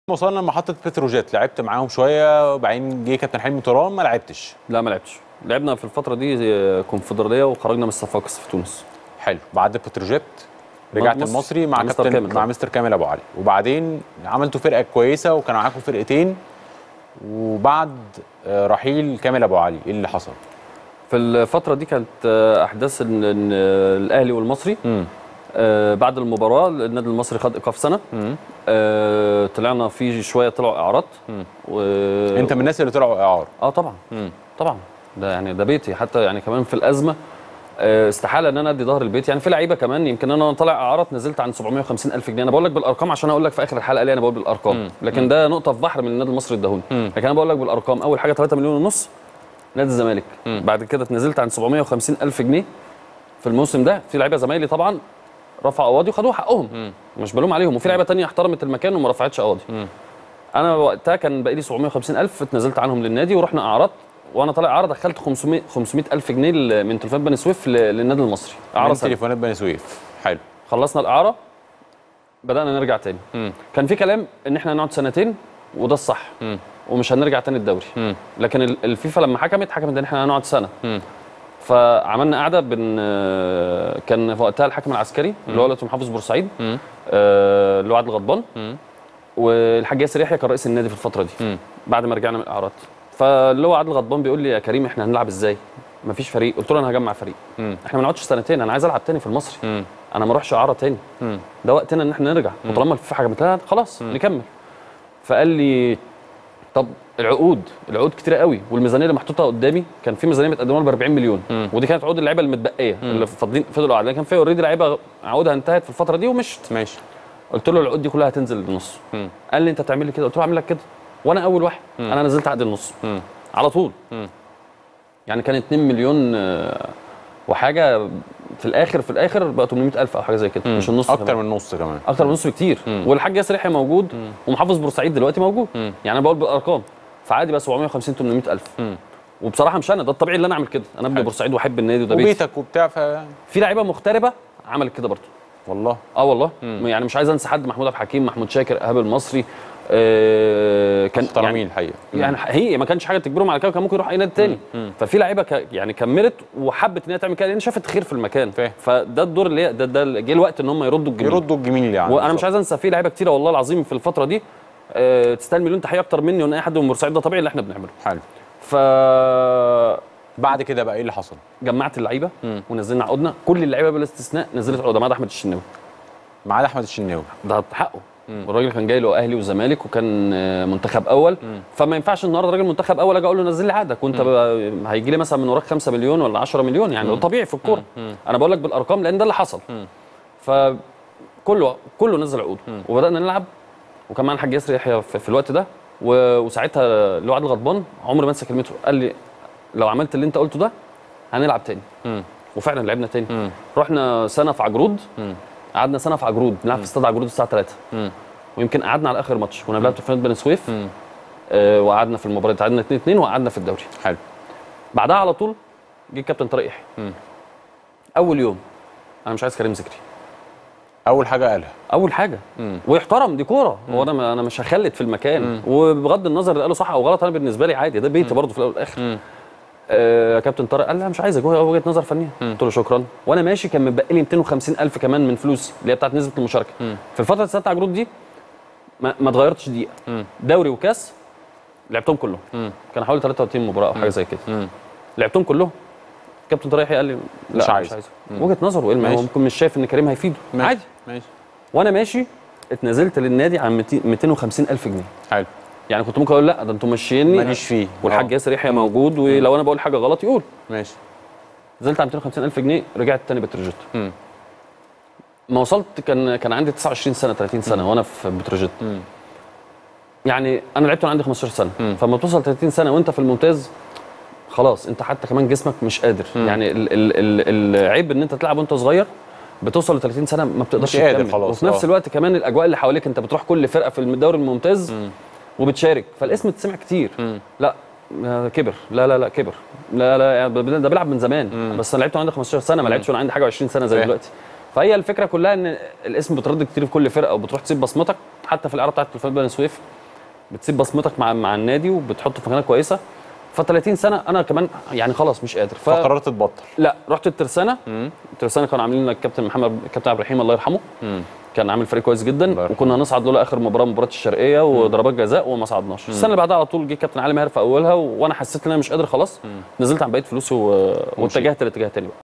وصلنا لمحطه بتروجيت لعبت معاهم شويه وبعدين جه كابتن حلمي طيران ما لعبتش لا ما لعبتش لعبنا في الفتره دي كونفدراليه وخرجنا من الصفاقس في تونس حلو بعد بتروجيت رجعت مصر. المصري مع مع مستر كابتن كامل مع طبعا. مستر كامل ابو علي وبعدين عملتوا فرقه كويسه وكان معاكم فرقتين وبعد آه، رحيل كامل ابو علي ايه اللي حصل؟ في الفتره دي كانت آه، احداث ان إن الاهلي والمصري امم آه، بعد المباراه النادي المصري خد ايقاف سنه آه، طلعنا فيه شويه طلعوا اعارات و... انت من الناس اللي طلعوا اعار اه طبعا مم. طبعا ده يعني ده بيتي حتى يعني كمان في الازمه آه، استحاله ان انا ادي ظهر البيت يعني في لعيبه كمان يمكن انا وانا طالع اعارات نزلت عن 750 الف جنيه انا بقول لك بالارقام عشان اقول لك في اخر الحلقه ليه انا بقول بالارقام لكن ده نقطه في بحر من النادي المصري اداهوني لكن انا بقول لك بالارقام اول حاجه 3 مليون ونص نادي الزمالك بعد كده اتنزلت عن 750 الف جنيه في الموسم ده في لعيبه زمايلي طبعا رفعوا قواضي وخدوا حقهم مش بلوم عليهم وفي لعيبه تانية احترمت المكان وما رفعتش قواضي انا وقتها كان باقي لي 750 الف اتنزلت عنهم للنادي ورحنا اعراض وانا طالع اعاره دخلت 500 500 الف جنيه ل- من تليفون بني سويف ل- للنادي المصري اعاره من سنة. تليفونات بني سويف حلو خلصنا الاعاره بدانا نرجع تاني مم. كان في كلام ان احنا هنقعد سنتين وده الصح مم. ومش هنرجع تاني الدوري مم. لكن ال- الفيفا لما حكمت حكمت ان احنا هنقعد سنه مم. فعملنا قعده بن آه، كان في وقتها الحكم العسكري اللي هو دلوقتي محافظ بورسعيد مم. آه، اللي هو عادل غضبان مم. والحاج ياسر يحيى كان رئيس النادي في الفتره دي مم. بعد ما رجعنا من الاعارات فاللي هو عادل غضبان بيقول لي يا كريم احنا هنلعب ازاي مفيش فريق قلت له انا هجمع فريق مم. احنا ما نقعدش سنتين انا عايز العب تاني في المصري مم. انا ما اروحش اعاره تاني مم. ده وقتنا ان احنا نرجع وطالما في حاجه مثلها خلاص نكمل فقال لي طب العقود العقود كتيره قوي والميزانيه اللي محطوطه قدامي كان في ميزانيه متقدمه ب 40 مليون مم. ودي كانت عقود اللعيبه المتبقيه اللي فاضلين فضلوا قاعدين كان في اوريدي لعيبه عقودها انتهت في الفتره دي ومشت ماشي قلت له العقود دي كلها هتنزل للنص مم. قال لي انت تعمل لي كده قلت له اعمل لك كده وانا اول واحد انا نزلت عقد النص مم. على طول مم. يعني كان 2 مليون آه، وحاجه في الاخر في الاخر بقى 800000 او حاجه زي كده مش النص اكتر كمان. من نص كمان اكتر من نص بكتير والحاج ياسر يحيى موجود ومحافظ بورسعيد دلوقتي موجود مم. يعني انا بقول بالارقام فعادي بقى 750 800000 مم. وبصراحه مش انا ده الطبيعي اللي انا اعمل كده انا ابن حلو. بورسعيد واحب النادي وده بيتي وبيتك وبتاع ف في لعيبه مغتربه عملت كده برضه والله اه والله يعني مش عايز انسى حد محمود عبد الحكيم محمود شاكر ايهاب المصري آه كان محترمين يعني الحقيقه يعني هي ما كانش حاجه تجبرهم على كده كان ممكن يروح اي نادي تاني ففي لعيبه ك... يعني كملت وحبت ان هي تعمل كده لان شافت خير في المكان فاهم. فده الدور اللي هي ده, ده جه الوقت ان هم يردوا الجميل يردوا الجميل يعني وانا مش عايز انسى في لعيبه كتيره والله العظيم في الفتره دي آه تستاهل مليون تحيه اكتر مني وان اي حد من بورسعيد ده طبيعي اللي احنا بنعمله حلو ف بعد كده بقى ايه اللي حصل؟ جمعت اللعيبه مم. ونزلنا عقودنا كل اللعيبه بلا استثناء نزلت عقودها ما عدا احمد الشناوي ما عدا احمد الشناوي ده حقه الراجل كان جاي له اهلي وزمالك وكان آه، منتخب اول فما ينفعش النهارده راجل منتخب اول اجي اقول له نزل لي عقدك وانت بقى هيجي لي مثلا من وراك 5 مليون ولا 10 مليون يعني ده طبيعي في الكوره انا بقول لك بالارقام لان ده اللي حصل فكله كله نزل عقوده وبدانا نلعب وكان معانا الحاج ياسر يحيى في, في الوقت ده و- وساعتها اللي هو عادل غضبان عمري ما انسى كلمته قال لي لو عملت اللي انت قلته ده هنلعب تاني وفعلا لعبنا تاني رحنا سنه في عجرود قعدنا سنه في عجرود بنلعب في استاد عجرود الساعه 3 ويمكن قعدنا على اخر ماتش كنا بنلعب في بني سويف آه وقعدنا في المباراه تعادلنا 2 2 وقعدنا في الدوري حلو بعدها على طول جه الكابتن طارق يحيى اول يوم انا مش عايز كريم ذكري اول حاجه قالها اول حاجه ويحترم دي كوره هو انا انا مش هخلد في المكان وبغض النظر اللي قاله صح او غلط انا بالنسبه لي عادي ده بيتي برضه في الاول والاخر آه كابتن طارق قال لا مش عايزك هو وجهه نظر فنيه قلت له شكرا وانا ماشي كان متبقي لي 250 الف كمان من فلوسي اللي هي بتاعت نسبه المشاركه في الفتره بتاعت عجرود دي ما, ما اتغيرتش دقيقه دوري وكاس لعبتهم كلهم كان حوالي 33 مباراه او حاجه زي كده لعبتهم كلهم كابتن طارق يحيى قال لي لا مش مش عايز. عايز وجهه نظره ايه ما هو ماشي. ممكن مش شايف ان كريم هيفيده ماشي. عادي ماشي وانا ماشي اتنازلت للنادي عن 200 250 الف جنيه حلو يعني كنت ممكن اقول لا ده انتوا ماشييني ماليش فيه والحاج آه. ياسر يحيى موجود ولو انا بقول حاجه غلط يقول ماشي نزلت على 250 الف جنيه رجعت تاني بتروجيت مم. ما وصلت كان كان عندي 29 سنه 30 سنه وانا في بتروجيت مم. يعني انا لعبت وانا عندي 15 سنه فلما توصل 30 سنه وانت في الممتاز خلاص انت حتى كمان جسمك مش قادر يعني ال ال ال العيب ان انت تلعب وانت صغير بتوصل ل 30 سنه ما بتقدرش مش قادر تكمل. خلاص، وفي نفس آه. الوقت كمان الاجواء اللي حواليك انت بتروح كل فرقه في الدوري الممتاز وبتشارك فالاسم اتسمع كتير لا آه، كبر لا لا لا كبر لا لا يعني ب- ده بيلعب من زمان بس انا لعبت وانا عندي 15 سنه ما لعبتش وانا عندي حاجه و20 سنه زي فاهم. دلوقتي فهي الفكره كلها ان الاسم بترد كتير في كل فرقه وبتروح تسيب بصمتك حتى في الاعاره بتاعت تليفون بني سويف بتسيب بصمتك مع مع النادي وبتحطه في مكانه كويسه ف 30 سنه انا كمان يعني خلاص مش قادر ف... فقررت تبطل لا رحت الترسانه الترسانه كانوا عاملين لنا الكابتن محمد الكابتن عبد الرحيم الله يرحمه كان عامل فريق كويس جدا الله يرحمه. وكنا هنصعد لولا اخر مباراه مباراه الشرقيه وضربات جزاء وما صعدناش السنه اللي بعدها على طول جه كابتن علي ماهر في اولها و... وانا حسيت ان انا مش قادر خلاص نزلت عن بقيه فلوسي و... واتجهت لاتجاه تاني بقى